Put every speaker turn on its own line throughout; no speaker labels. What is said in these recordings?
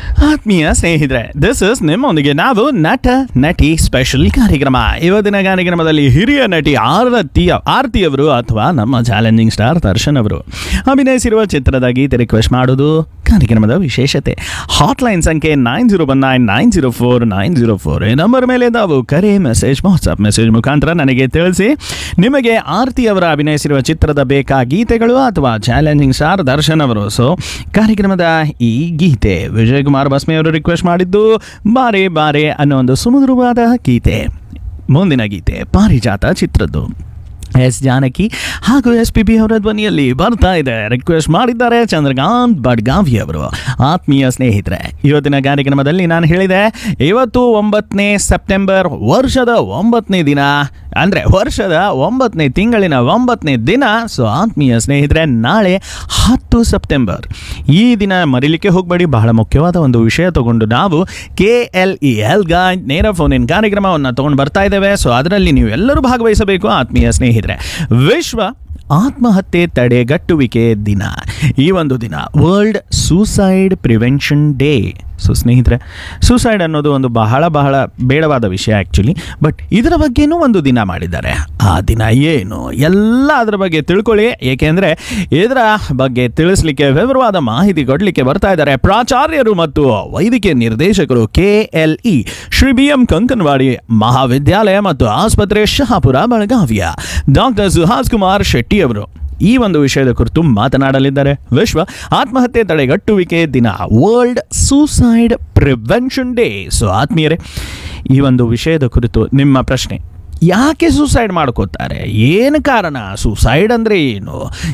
ಆತ್ಮೀಯ ಸ್ನೇಹಿತರೆ this is ನಿಮ್ಮೊಂದಿಗೆ ನಾವು ನಟ ನಟಿ ಸ್ಪೆಷಲ್ ಕಾರ್ಯಕ್ರಮ ಇವತ್ತಿನ ಕಾರ್ಯಕ್ರಮದಲ್ಲಿ ಹಿರಿಯ ನಟಿ ಆರತಿಯ ಆರತಿಯವರು ಅಥವಾ ನಮ್ಮ ಚಾಲೆಂಜಿಂಗ್ ಸ್ಟಾರ್ ದರ್ಶನ್ ಅವರು ಅಭಿನಯಿಸಿರುವ ಚಿತ್ರದ ಗೀತೆ ರಿಕ್ವೆಸ್ಟ್ ಮಾಡೋದು ಕಾರ್ಯಕ್ರಮದ ವಿಶೇಷತೆ ಹಾಟ್ಲೈನ್ ಸಂಖ್ಯೆ nine zero one nine nine zero four nine zero four ಈ ನಂಬರ್ ಮೇಲೆ ತಾವು ಕರೆ ಮೆಸೇಜ್ ವಾಟ್ಸಪ್ ಮೆಸೇಜ್ ಮುಖಾಂತರ ನನಗೆ ತಿಳಿಸಿ ನಿಮಗೆ ಆರತಿ ಅವರ ಅಭಿನಯಿಸಿರುವ ಚಿತ್ರದ ಬೇಕಾ ಗೀತೆಗಳು ಅಥವಾ ಚಾಲೆಂಜಿಂಗ್ ಸ್ಟಾರ್ ದರ್ಶನ್ ಅವರು ಸೊ ಕಾರ್ಯಕ್ರಮದ ಈ ಗೀತೆ ವಿಜಯ್ ಕುಮಾರ್ ಬಸ್ಮಿ ಅವರು ರಿಕ್ವೆಸ್ಟ್ ಮಾಡಿದ್ದು ಬಾರೆ ಬಾರೆ ಅನ್ನೋ ಒಂದು ಸುಮಧುರವಾದ ಗೀತೆ ಮುಂದಿನ ಗೀತೆ ಪಾರಿಜಾತ ಚಿತ್ರದ್ದು ಎಸ್ ಜಾನಕಿ ಹಾಗೂ ಎಸ್ ಪಿ ಬಿ ಅವರ ಧ್ವನಿಯಲ್ಲಿ ಬರ್ತಾ ಇದೆ ರಿಕ್ವೆಸ್ಟ್ ಮಾಡಿದ್ದಾರೆ ಚಂದ್ರಕಾಂತ್ ಬಡ್ಗಾವಿ ಅವರು ಆತ್ಮೀಯ ಸ್ನೇಹಿತರೆ ಇವತ್ತಿನ ಕಾರ್ಯಕ್ರಮದಲ್ಲಿ ನಾನು ಹೇಳಿದೆ ಇವತ್ತು ಒಂಬತ್ತನೇ ಸೆಪ್ಟೆಂಬರ್ ವರ್ಷದ ಒಂಬತ್ತನೇ ದಿನ ಅಂದರೆ ವರ್ಷದ ಒಂಬತ್ತನೇ ತಿಂಗಳಿನ ಒಂಬತ್ತನೇ ದಿನ ಸೊ ಆತ್ಮೀಯ ಸ್ನೇಹಿತರೆ ನಾಳೆ ಹತ್ತು ಸೆಪ್ಟೆಂಬರ್ ಈ ದಿನ ಮರಿಲಿಕ್ಕೆ ಹೋಗಬೇಡಿ ಬಹಳ ಮುಖ್ಯವಾದ ಒಂದು ವಿಷಯ ತಗೊಂಡು ನಾವು ಕೆ ಎಲ್ ಇ ಎಲ್ ಗಾಯ್ ನೇರ ಫೋನ್ ಇನ್ ಕಾರ್ಯಕ್ರಮವನ್ನು ತಗೊಂಡು ಬರ್ತಾ ಇದ್ದೇವೆ ಸೊ ಅದರಲ್ಲಿ ನೀವು ಎಲ್ಲರೂ ಭಾಗವಹಿಸಬೇಕು ಆತ್ಮೀಯ ಸ್ನೇಹಿತರೆ ವಿಶ್ವ ಆತ್ಮಹತ್ಯೆ ತಡೆಗಟ್ಟುವಿಕೆ ದಿನ ಈ ಒಂದು ದಿನ world suicide prevention day so ಸ್ನೇಹಿತರೆ ಸೂಸೈಡ್ ಅನ್ನೋದು ಒಂದು ಬಹಳ ಬಹಳ ಬೇಡವಾದ ವಿಷಯ ಆ್ಯಕ್ಚುಲಿ ಬಟ್ ಇದರ ಬಗ್ಗೆನೂ ಒಂದು ದಿನ ಮಾಡಿದ್ದಾರೆ ಆ ದಿನ ಏನು ಎಲ್ಲ ಅದರ ಬಗ್ಗೆ ತಿಳ್ಕೊಳ್ಳಿ ಏಕೆಂದರೆ ಇದರ ಬಗ್ಗೆ ತಿಳಿಸ್ಲಿಕ್ಕೆ ವಿವರವಾದ ಮಾಹಿತಿ ಕೊಡಲಿಕ್ಕೆ ಬರ್ತಾ ಇದ್ದಾರೆ ಪ್ರಾಚಾರ್ಯರು ಮತ್ತು ವೈದ್ಯಕೀಯ ನಿರ್ದೇಶಕರು K L E Shri B M Kankanawadi ಮಹಾವಿದ್ಯಾಲಯ ಮತ್ತು ಆಸ್ಪತ್ರೆ ಶಹಾಪುರ ಬೆಳಗಾವಿಯ ಡಾಕ್ಟರ್ ಸುಹಾಸ್ ಕುಮಾರ್ ಶೆಟ್ಟಿ ಅವರು ಈ ಒಂದು ವಿಷಯದ ಕುರಿತು ಮಾತನಾಡಲಿದ್ದಾರೆ ವಿಶ್ವ ಆತ್ಮಹತ್ಯೆ ತಡೆಗಟ್ಟುವಿಕೆ ದಿನ world suicide prevention day so ಆತ್ಮೀಯರೇ ಈ ಒಂದು ವಿಷಯದ ಕುರಿತು ನಿಮ್ಮ ಪ್ರಶ್ನೆ ಯಾಕೆ ಸೂಸೈಡ್ ಮಾಡ್ಕೋತಾರೆ ಏನು ಕಾರಣ ಸೂಸೈಡ್ ಅಂದರೆ ಏನು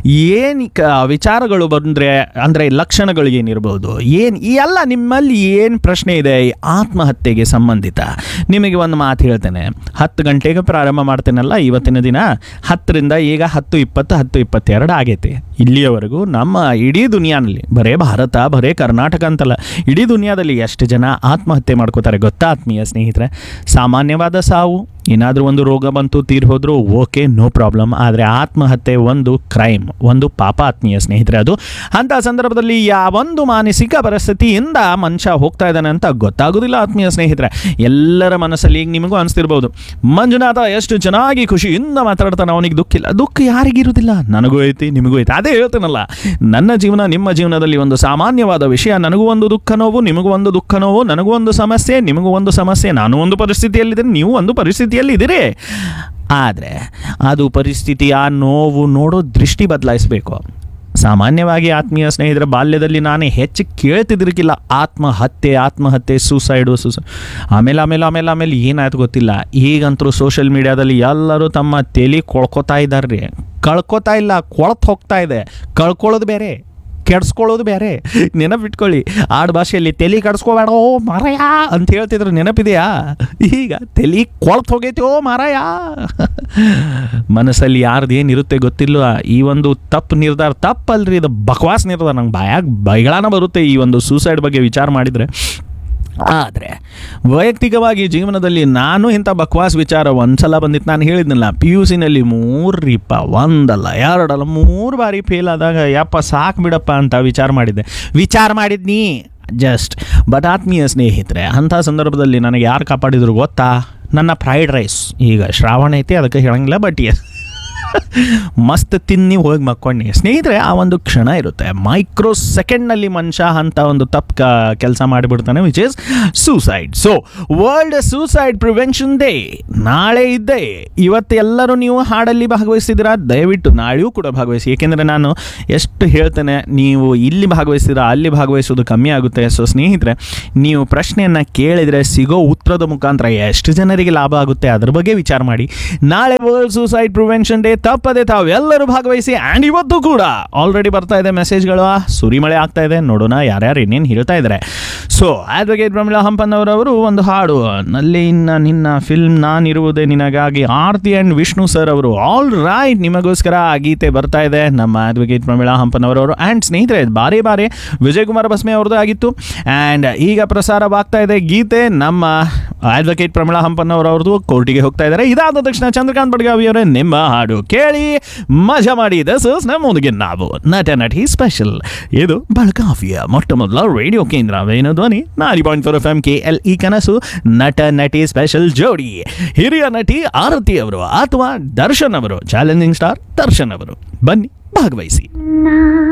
ಏನು ಕ ವಿಚಾರಗಳು ಬಂದರೆ ಅಂದರೆ ಲಕ್ಷಣಗಳು ಏನಿರ್ಬೋದು ಏನು ಈ ಎಲ್ಲ ನಿಮ್ಮಲ್ಲಿ ಏನು ಪ್ರಶ್ನೆ ಇದೆ ಈ ಆತ್ಮಹತ್ಯೆಗೆ ಸಂಬಂಧಿತ ನಿಮಗೆ ಒಂದು ಮಾತು ಹೇಳ್ತೇನೆ ಹತ್ತು ಗಂಟೆಗೆ ಪ್ರಾರಂಭ ಮಾಡ್ತೇನಲ್ಲ ಇವತ್ತಿನ ದಿನ ಹತ್ತರಿಂದ ಈಗ ಹತ್ತು ಇಪ್ಪತ್ತು ಹತ್ತು ಇಪ್ಪತ್ತೆರಡು ಆಗೈತೆ ಇಲ್ಲಿಯವರೆಗೂ ನಮ್ಮ ಇಡೀ ದುನಿಯಾನಲ್ಲಿ ಬರೇ ಭಾರತ ಬರೇ ಕರ್ನಾಟಕ ಅಂತಲ್ಲ ಇಡೀ ದುನಿಯಾದಲ್ಲಿ ಎಷ್ಟು ಜನ ಆತ್ಮಹತ್ಯೆ ಮಾಡ್ಕೋತಾರೆ ಗೊತ್ತಾ ಆತ್ಮೀಯ ಸ್ನೇಹಿತರೆ ಸಾಮಾನ್ಯವಾದ ಸಾವು ಏನಾದರೂ ಒಂದು ರೋಗ ಬಂತು ತೀರ್ ಹೋದ್ರು ಓಕೆ ನೋ ಪ್ರಾಬ್ಲಮ್ ಆದರೆ ಆತ್ಮಹತ್ಯೆ ಒಂದು ಕ್ರೈಮ್ ಒಂದು ಪಾಪ ಆತ್ಮೀಯ ಸ್ನೇಹಿತರೆ ಅದು ಅಂಥ ಸಂದರ್ಭದಲ್ಲಿ ಯಾವೊಂದು ಮಾನಸಿಕ ಪರಿಸ್ಥಿತಿಯಿಂದ ಮನುಷ್ಯ ಹೋಗ್ತಾ ಇದ್ದಾನೆ ಅಂತ ಗೊತ್ತಾಗೋದಿಲ್ಲ ಆತ್ಮೀಯ ಸ್ನೇಹಿತರೆ ಎಲ್ಲರ ಮನಸ್ಸಲ್ಲಿ ಈಗ ನಿಮಗೂ ಅನಿಸ್ತಿರ್ಬೋದು ಮಂಜುನಾಥ ಎಷ್ಟು ಚೆನ್ನಾಗಿ ಖುಷಿಯಿಂದ ಮಾತಾಡ್ತಾನೆ ಅವನಿಗೆ ದುಃಖ ಇಲ್ಲ ದುಃಖ ಯಾರಿಗಿರುವುದಿಲ್ಲ ನನಗೂ ಐತಿ ನಿಮಗೂ ಐತಿ ಅದೇ ಹೇಳ್ತೇನಲ್ಲ ನನ್ನ ಜೀವನ ನಿಮ್ಮ ಜೀವನದಲ್ಲಿ ಒಂದು ಸಾಮಾನ್ಯವಾದ ವಿಷಯ ನನಗೂ ಒಂದು ದುಃಖ ನೋವು ನಿಮಗೂ ಒಂದು ದುಃಖ ನೋವು ನನಗೂ ಒಂದು ಸಮಸ್ಯೆ ನಿಮಗೂ ಒಂದು ಸಮಸ್ಯೆ ನಾನು ಒಂದು ಪರಿಸ್ಥಿತಿಯಲ್ಲಿದ್ದೀನಿ ನೀವು ಒಂದು ಪರಿಸ್ಥಿತಿಯಲ್ಲಿ ಇದ್ದೀರಿ ಆದರೆ ಅದು ಪರಿಸ್ಥಿತಿಯ ನೋವು ನೋಡೋ ದೃಷ್ಟಿ ಬದಲಾಯಿಸಬೇಕು ಸಾಮಾನ್ಯವಾಗಿ ಆತ್ಮೀಯ ಸ್ನೇಹಿತರ ಬಾಲ್ಯದಲ್ಲಿ ನಾನು ಹೆಚ್ಚು ಕೇಳ್ತಿದ್ರಿಗಿಲ್ಲ ಆತ್ಮಹತ್ಯೆ ಆತ್ಮಹತ್ಯೆ ಸೂಸೈಡು ಸೂಸ ಆಮೇಲೆ ಆಮೇಲೆ ಆಮೇಲೆ ಆಮೇಲೆ ಏನಾಯ್ತು ಗೊತ್ತಿಲ್ಲ ಈಗಂತರೂ ಸೋಷಿಯಲ್ ಮೀಡ್ಯಾದಲ್ಲಿ ಎಲ್ಲರೂ ತಮ್ಮ ತಲೆ ಕೊಳ್ಕೊತಾ ಇದ್ದಾರೆ ರೀ ಕಳ್ಕೊತಾ ಇಲ್ಲ ಕೊಳ್ತು ಹೋಗ್ತಾ ಇದೆ ಕಳ್ಕೊಳ್ಳೋದು ಬೇರೆ ಕೆಡ್ಸ್ಕೊಳ್ಳೋದು ಬೇರೆ ನೆನಪಿಟ್ಕೊಳ್ಳಿ ಆಡು ಭಾಷೆಯಲ್ಲಿ ತಲೆ ಕಡ್ಸ್ಕೋಬೇಡ ಓ ಮಾರಾಯ ಅಂತ ಹೇಳ್ತಿದ್ರು ನೆನಪಿದೆಯಾ ಈಗ ತಲೆ ಕೊಳ್ತು ಹೋಗೈತಿ ಓ ಮಾರಾಯ ಮನಸ್ಸಲ್ಲಿ ಯಾರ್ದು ಏನಿರುತ್ತೆ ಗೊತ್ತಿಲ್ವ ಈ ಒಂದು ತಪ್ಪು ನಿರ್ಧಾರ ತಪ್ಪಲ್ರಿ ಇದು ಬಕವಾಸ್ ನಿರ್ಧಾರ ನಂಗೆ ಬಾಯಾಗ ಬೈಗಳಾನ ಬರುತ್ತೆ ಈ ಒಂದು ಸೂಸೈಡ್ ಬಗ್ಗೆ ವಿಚಾರ ಮಾಡಿದರೆ ಆದರೆ ವೈಯಕ್ತಿಕವಾಗಿ ಜೀವನದಲ್ಲಿ ನಾನು ಇಂಥ ಬಕ್ವಾಸ್ ವಿಚಾರ ಒಂದ್ಸಲ ಬಂದಿತ್ತು ನಾನು ಹೇಳಿದ್ನಲ್ಲ ಪಿ ಯು ಸಿನಲ್ಲಿ ಮೂರು ರೀಪ ಒಂದಲ್ಲ ಎರಡಲ್ಲ ಮೂರು ಬಾರಿ ಫೇಲ್ ಆದಾಗ ಯಪ್ಪ ಸಾಕು ಬಿಡಪ್ಪ ಅಂತ ವಿಚಾರ ಮಾಡಿದ್ದೆ ವಿಚಾರ ಮಾಡಿದ್ನಿ ಜಸ್ಟ್ ಬಟ್ ಆತ್ಮೀಯ ಸ್ನೇಹಿತರೆ ಅಂಥ ಸಂದರ್ಭದಲ್ಲಿ ನನಗೆ ಯಾರು ಕಾಪಾಡಿದ್ರು ಗೊತ್ತಾ ನನ್ನ ಫ್ರೈಡ್ ರೈಸ್ ಈಗ ಶ್ರಾವಣ ಐತಿ ಅದಕ್ಕೆ ಹೇಳಂಗಿಲ್ಲ ಬಟ್ ಎಸ್ ಮಸ್ತ್ ತಿನ್ನಿ ಹೋಗಿ ಮಕ್ಕೊಂಡಿ ಸ್ನೇಹಿತರೆ ಆ ಒಂದು ಕ್ಷಣ ಇರುತ್ತೆ ಮೈಕ್ರೋ ಸೆಕೆಂಡ್ನಲ್ಲಿ ಮನುಷ್ಯ ಅಂತ ಒಂದು ತಪ್ಪು ಕ ಕೆಲಸ ಮಾಡಿಬಿಡ್ತಾನೆ which is suicide so world suicide prevention day ನಾಳೆ ಇದ್ದೆ ಇವತ್ತು ಎಲ್ಲರೂ ನೀವು ಹಾಡಲ್ಲಿ ಭಾಗವಹಿಸಿದ್ದೀರಾ ದಯವಿಟ್ಟು ನಾಳೆಯೂ ಕೂಡ ಭಾಗವಹಿಸಿ ಏಕೆಂದರೆ ನಾನು ಎಷ್ಟು ಹೇಳ್ತೇನೆ ನೀವು ಇಲ್ಲಿ ಭಾಗವಹಿಸಿದ್ರೆ ಅಲ್ಲಿ ಭಾಗವಹಿಸೋದು ಕಮ್ಮಿ ಆಗುತ್ತೆ ಸೊ ಸ್ನೇಹಿತರೆ ನೀವು ಪ್ರಶ್ನೆಯನ್ನು ಕೇಳಿದರೆ ಸಿಗೋ ಉತ್ತರದ ಮುಖಾಂತರ ಎಷ್ಟು ಜನರಿಗೆ ಲಾಭ ಆಗುತ್ತೆ ಅದ್ರ ಬಗ್ಗೆ ವಿಚಾರ ಮಾಡಿ ನಾಳೆ ವರ್ಲ್ಡ್ ಸೂಸೈಡ್ ಪ್ರಿವೆನ್ಷನ್ ಡೇ ತಪ್ಪದೆ ತಾವೆಲ್ಲರೂ ಭಾಗವಹಿಸಿ ಆ್ಯಂಡ್ ಇವತ್ತು ಕೂಡ ಆಲ್ರೆಡಿ ಬರ್ತಾ ಇದೆ ಮೆಸೇಜ್ಗಳು ಸುರಿಮಳೆ ಆಗ್ತಾ ಇದೆ ನೋಡೋಣ ಯಾರ್ಯಾರು ಇನ್ನೇನು ಹೇಳ್ತಾ ಇದ್ದಾರೆ ಸೊ ಅಡ್ವೊಕೇಟ್ ಪ್ರಮಿಳಾ ಹಂಪನ್ನವರವರು ಒಂದು ಹಾಡು ನಲ್ಲಿ ಇನ್ನ ನಿನ್ನ film Naaniruvude Ninagaagi Aarthi and Vishnu sir ಅವರು ಆಲ್ ರೈಟ್ ನಿಮಗೋಸ್ಕರ ಆ ಗೀತೆ ಬರ್ತಾ ಇದೆ ನಮ್ಮ ಅಡ್ವೊಕೇಟ್ ಪ್ರಮಿಳಾ ಹಂಪನ್ನವರವರು ಆ್ಯಂಡ್ ಸ್ನೇಹಿತರೆ ಬಾರಿ ಬಾರಿ ವಿಜಯ್ ಕುಮಾರ್ ಬಸ್ಮೆ ಅವ್ರದ್ದು ಆಗಿತ್ತು ಆ್ಯಂಡ್ ಈಗ ಪ್ರಸಾರವಾಗ್ತಾ ಇದೆ ಗೀತೆ ನಮ್ಮ ಅಡ್ವೊಕೇಟ್ ಪ್ರಮಿಳಾ ಹಂಪನ್ನವರವ್ರದ್ದು ಕೋರ್ಟಿಗೆ ಹೋಗ್ತಾ ಇದ್ದಾರೆ ಇದಾದ ತಕ್ಷಣ ಚಂದ್ರಕಾಂತ್ ಬಡ್ಗಾವಿ ಅವರೇ ನಿಮ್ಮ ಹಾಡು ಕೇಳಿ ಮಜಾ ಮಾಡಿ ದಸ್ ಇಸ್ ನಮ್ಮೊಂದಿಗೆ ನಾವು ನಟ ನಟಿ ಸ್ಪೆಷಲ್ ಇದು ಬೆಳಗಾವಿಯ ಮೊಟ್ಟ ಮೊದಲ ರೇಡಿಯೋ ಕೇಂದ್ರ ವೇಣು ಧ್ವನಿ ನಾರಿ point four F M K L E ಕನಸು ನಟ ನಟಿ ಸ್ಪೆಷಲ್ ಜೋಡಿ ಹಿರಿಯ ನಟಿ ಆರತಿ ಅವರು ಅಥವಾ ದರ್ಶನ್ ಅವರು ಚಾಲೆಂಜಿಂಗ್ ಸ್ಟಾರ್ ದರ್ಶನ್ ಅವರು ಬನ್ನಿ ಭಾಗವಹಿಸಿ
ನಾ